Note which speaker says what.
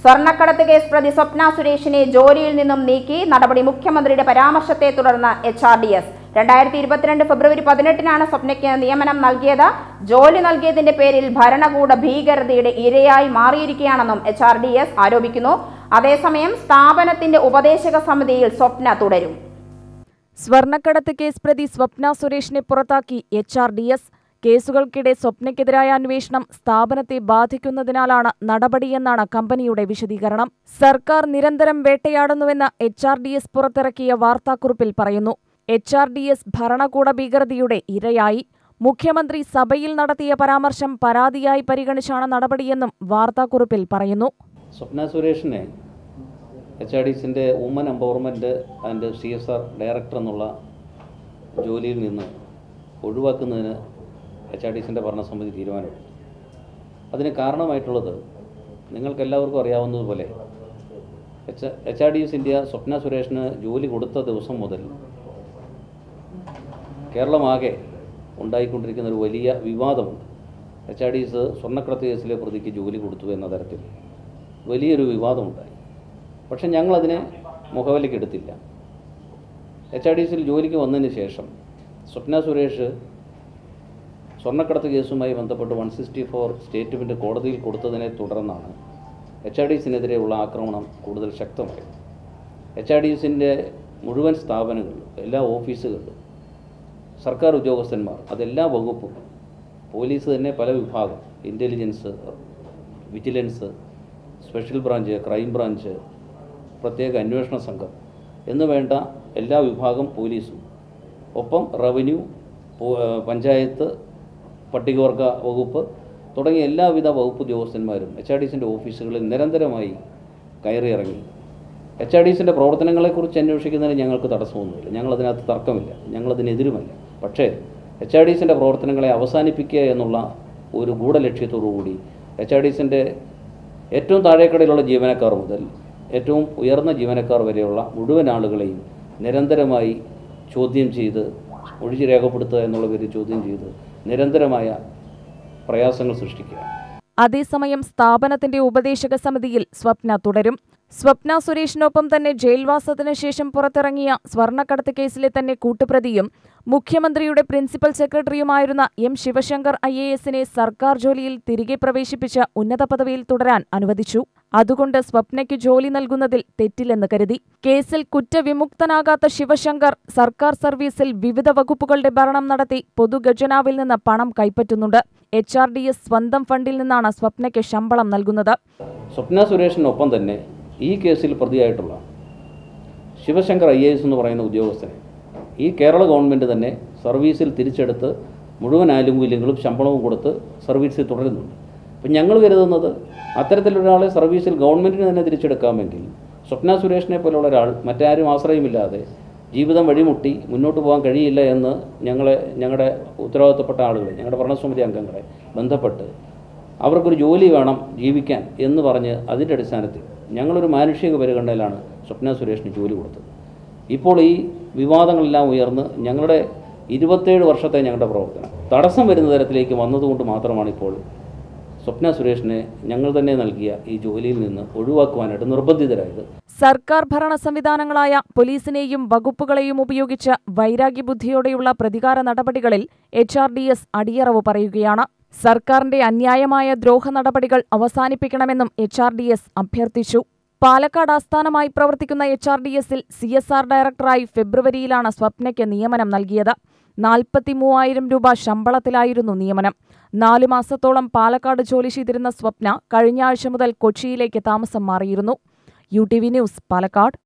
Speaker 1: സ്വർണ്ണക്കടത്ത് കേസ് പ്രതി സ്വപ്ന സുരേഷിനെ ജോലിയിൽ നിന്നും നീക്കി നടപടി മുഖ്യമന്ത്രിയുടെ പരാമർശത്തെ തുടർന്ന് എച്ച് ആർ ഡി എസ് രണ്ടായിരത്തി ഇരുപത്തിരണ്ട് ഫെബ്രുവരി പതിനെട്ടിനാണ് സ്വപ്നയ്ക്ക് നിയമനം നൽകിയത് ജോലി നൽകിയതിന്റെ പേരിൽ ഭരണകൂട ഭീകരതയുടെ ഇരയായി മാറിയിരിക്കുകയാണെന്നും എച്ച് ആർ ഡി എസ് ആരോപിക്കുന്നു അതേസമയം സ്ഥാപനത്തിന്റെ ഉപദേശക സമിതിയിൽ സ്വപ്ന തുടരും
Speaker 2: സ്വർണ്ണക്കടത്ത് കേസ് പ്രതി സ്വപ്ന സുരേഷിനെ പുറത്താക്കി എച്ച് ആർ ഡി എസ് കേസുകൾക്കിടെ സ്വപ്നയ്ക്കെതിരായ അന്വേഷണം സ്ഥാപനത്തെ ബാധിക്കുന്നതിനാലാണ് നടപടിയെന്നാണ് കമ്പനിയുടെ വിശദീകരണം സർക്കാർ നിരന്തരം വേട്ടയാടുന്നുവെന്ന് എച്ച് ആർ ഡി എസ് പുറത്തിറക്കിയ വാർത്താക്കുറിപ്പിൽ പറയുന്നു എച്ച് ആർ ഡി എസ് ഭരണകൂട ഭീകരതയുടെ ഇരയായി മുഖ്യമന്ത്രി സഭയിൽ നടത്തിയ പരാമർശം പരാതിയായി പരിഗണിച്ചാണ് നടപടിയെന്നും വാർത്താക്കുറിപ്പിൽ പറയുന്നു
Speaker 3: സ്വപ്ന സുരേഷിനെ എച്ച് ആർ ഡി സിൻ്റെ woman empowerment and C S R director എന്നുള്ള ജോലിയിൽ നിന്ന് ഒഴിവാക്കുന്നതിന് എച്ച് ആർ ഡി സിൻ്റെ ഭരണസമിതി തീരുമാനമെടുത്തു അതിന് കാരണമായിട്ടുള്ളത് നിങ്ങൾക്കെല്ലാവർക്കും അറിയാവുന്നതുപോലെ H H R D S India Swapna സുരേഷിന് ജോലി കൊടുത്ത ദിവസം മുതൽ കേരളമാകെ ഉണ്ടായിക്കൊണ്ടിരിക്കുന്ന ഒരു വലിയ വിവാദമുണ്ട് എച്ച് ആർ ഡി എസ് സ്വർണ്ണക്കടത്ത് കേസിലെ പ്രതിക്ക് ജോലി കൊടുത്തു എന്ന തരത്തിൽ വലിയൊരു വിവാദമുണ്ടായി പക്ഷെ ഞങ്ങളതിനെ മുഖവിലേക്ക് എടുത്തില്ല എച്ച് ആർ ഡി സിയിൽ ജോലിക്ക് വന്നതിന് ശേഷം സ്വപ്ന സുരേഷ് സ്വർണ്ണക്കടത്ത് കേസുമായി ബന്ധപ്പെട്ട് വൺ സിക്സ്റ്റി ഫോർ സ്റ്റേറ്റ്മെൻറ്റ് കോടതിയിൽ കൊടുത്തതിനെ തുടർന്നാണ് എച്ച് ആർ ഡി സിനെതിരെയുള്ള ആക്രമണം കൂടുതൽ ശക്തമായത് എച്ച് ആർ ഡി എസിൻ്റെ മുഴുവൻ സ്ഥാപനങ്ങളിലും എല്ലാ ഓഫീസുകളിലും സർക്കാർ ഉദ്യോഗസ്ഥന്മാർ അതെല്ലാ വകുപ്പും പോലീസ് തന്നെ പല വിഭാഗം intelligence vigilance special branch crime branch പ്രത്യേക അന്വേഷണ സംഘം എന്ന് വേണ്ട എല്ലാ വിഭാഗം പോലീസും ഒപ്പം റവന്യൂ പോ- ഏഹ് പഞ്ചായത്ത് പട്ടികവർഗ വകുപ്പ് തുടങ്ങിയ എല്ലാവിധ വകുപ്പ് ഉദ്യോഗസ്ഥന്മാരും എച്ച് ആർ ഡി സിൻ്റെ ഓഫീസുകളിൽ നിരന്തരമായി കയറിയിറങ്ങി എച്ച് ആർ ഡി സിൻ്റെ പ്രവർത്തനങ്ങളെക്കുറിച്ച് അന്വേഷിക്കുന്നതിന് ഞങ്ങൾക്ക് തടസ്സമൊന്നുമില്ല ഞങ്ങളതിനകത്ത് തർക്കമില്ല ഞങ്ങളതിനെതിരുമല്ല പക്ഷേ എച്ച് ആർ ഡി സിൻ്റെ പ്രവർത്തനങ്ങളെ അവസാനിപ്പിക്കുക എന്നുള്ള ഒരു ഗൂഢലക്ഷ്യത്തോടു കൂടി എച്ച് ആർ ഡി സിൻ്റെ ഏറ്റവും താഴേക്കടയിലുള്ള ജീവനക്കാർ മുതൽ ഏറ്റവും ഉയർന്ന ജീവനക്കാർ വരെയുള്ള മുഴുവൻ ആളുകളെയും നിരന്തരമായി ചോദ്യം ചെയ്ത് ഒഴിച്ച് രേഖപ്പെടുത്തുക എന്നുള്ള പേരിൽ ചോദ്യം ചെയ്ത് നിരന്തരമായ പ്രയാസങ്ങൾ സൃഷ്ടിക്കുക
Speaker 2: അതേസമയം സ്ഥാപനത്തിന്റെ ഉപദേശക സമിതിയിൽ സ്വപ്ന തുടരും സ്വപ്ന സുരേഷിനൊപ്പം തന്നെ ജയിൽവാസത്തിന് ശേഷം പുറത്തിറങ്ങിയ സ്വർണ്ണക്കടത്ത് കേസിലെ തന്നെ കൂട്ടുപ്രതിയും മുഖ്യമന്ത്രിയുടെ പ്രിൻസിപ്പൽ സെക്രട്ടറിയുമായിരുന്ന എം ശിവശങ്കർ ഐ എ എസിനെ സർക്കാർ ജോലിയിൽ തിരികെ പ്രവേശിപ്പിച്ച ഉന്നത പദവിയിൽ തുടരാൻ അനുവദിച്ചു അതുകൊണ്ട് സ്വപ്നയ്ക്ക് ജോലി നൽകുന്നതിൽ തെറ്റില്ലെന്ന് കരുതി കേസിൽ കുറ്റവിമുക്തനാകാത്ത ശിവശങ്കർ സർക്കാർ സർവീസിൽ വിവിധ വകുപ്പുകളുടെ ഭരണം നടത്തി പൊതുഖജനാവിൽ നിന്ന് പണം കൈപ്പറ്റുന്നുണ്ട് എച്ച് ആർ ഡി എസ് സ്വന്തം ഫണ്ടിൽ നിന്നാണ് സ്വപ്നയ്ക്ക് ശമ്പളം നൽകുന്നത്
Speaker 3: സ്വപ്ന സുരേഷിനൊപ്പം തന്നെ ഈ കേസിൽ പ്രതിയായിട്ടുള്ള ശിവശങ്കർ ഐ എ എസ് എന്ന് പറയുന്ന ഉദ്യോഗസ്ഥനെ ഈ കേരള ഗവൺമെൻറ് തന്നെ സർവീസിൽ തിരിച്ചെടുത്ത് മുഴുവൻ ആനുകൂല്യങ്ങളും ശമ്പളവും കൊടുത്ത് സർവീസിൽ തുടരുന്നുണ്ട് അപ്പം ഞങ്ങൾ കരുതുന്നത് അത്തരത്തിലൊരാളെ സർവീസിൽ ഗവൺമെൻറ്റിന് തന്നെ തിരിച്ചെടുക്കാമെങ്കിൽ സ്വപ്ന സുരേഷിനെ പോലുള്ള ഒരാൾ മറ്റാരും ആശ്രയമില്ലാതെ ജീവിതം വഴിമുട്ടി മുന്നോട്ട് പോകാൻ കഴിയില്ല എന്ന് ഞങ്ങളെ ഞങ്ങളുടെ ഉത്തരവാദിത്തപ്പെട്ട ആളുകളെ ഞങ്ങളുടെ ഭരണസമിതി അംഗങ്ങളെ ബന്ധപ്പെട്ട് അവർക്കൊരു ജോലി വേണം ജീവിക്കാൻ എന്ന് പറഞ്ഞ് അതിൻ്റെ അടിസ്ഥാനത്തിൽ ഞങ്ങളൊരു മാനുഷിക പരിഗണനയിലാണ് സ്വപ്ന സുരേഷിന് ജോലി കൊടുത്തത് ഇപ്പോൾ ഈ വിവാദങ്ങളെല്ലാം ഉയർന്ന് ഞങ്ങളുടെ ഇരുപത്തേഴ് വർഷത്തെ ഞങ്ങളുടെ പ്രവർത്തനം തടസ്സം വരുന്ന തരത്തിലേക്ക് വന്നതുകൊണ്ട് മാത്രമാണ് ഇപ്പോൾ സ്വപ്ന സുരേഷിനെ ഞങ്ങൾ തന്നെ നൽകിയ ഈ ജോലിയിൽ നിന്ന് ഒഴിവാക്കുവാനായിട്ട് നിർബന്ധിതരായത്
Speaker 2: സർക്കാർ ഭരണ സംവിധാനങ്ങളായ പോലീസിനെയും വകുപ്പുകളെയും ഉപയോഗിച്ച് വൈരാഗ്യബുദ്ധിയോടെയുള്ള പ്രതികാര നടപടികളിൽ എച്ച് ആർ ഡി എസ് അടിയറവ് പറയുകയാണ് സർക്കാരിന്റെ അന്യായമായ ദ്രോഹ നടപടികൾ അവസാനിപ്പിക്കണമെന്നും എച്ച് ആർ ഡി എസ് അഭ്യർത്ഥിച്ചു പാലക്കാട് ആസ്ഥാനമായി പ്രവർത്തിക്കുന്ന എച്ച് ആർ ഡി എസിൽ സി എസ് ആർ ഡയറക്ടറായി ഫെബ്രുവരിയിലാണ് സ്വപ്നയ്ക്ക് നിയമനം നൽകിയത് നാൽപ്പത്തി മൂവായിരം രൂപ ശമ്പളത്തിലായിരുന്നു നിയമനം നാലു മാസത്തോളം പാലക്കാട് ജോലി ചെയ്തിരുന്ന സ്വപ്ന കഴിഞ്ഞ ആഴ്ച മുതൽ കൊച്ചിയിലേക്ക് താമസം മാറിയിരുന്നു U T V news Palakkad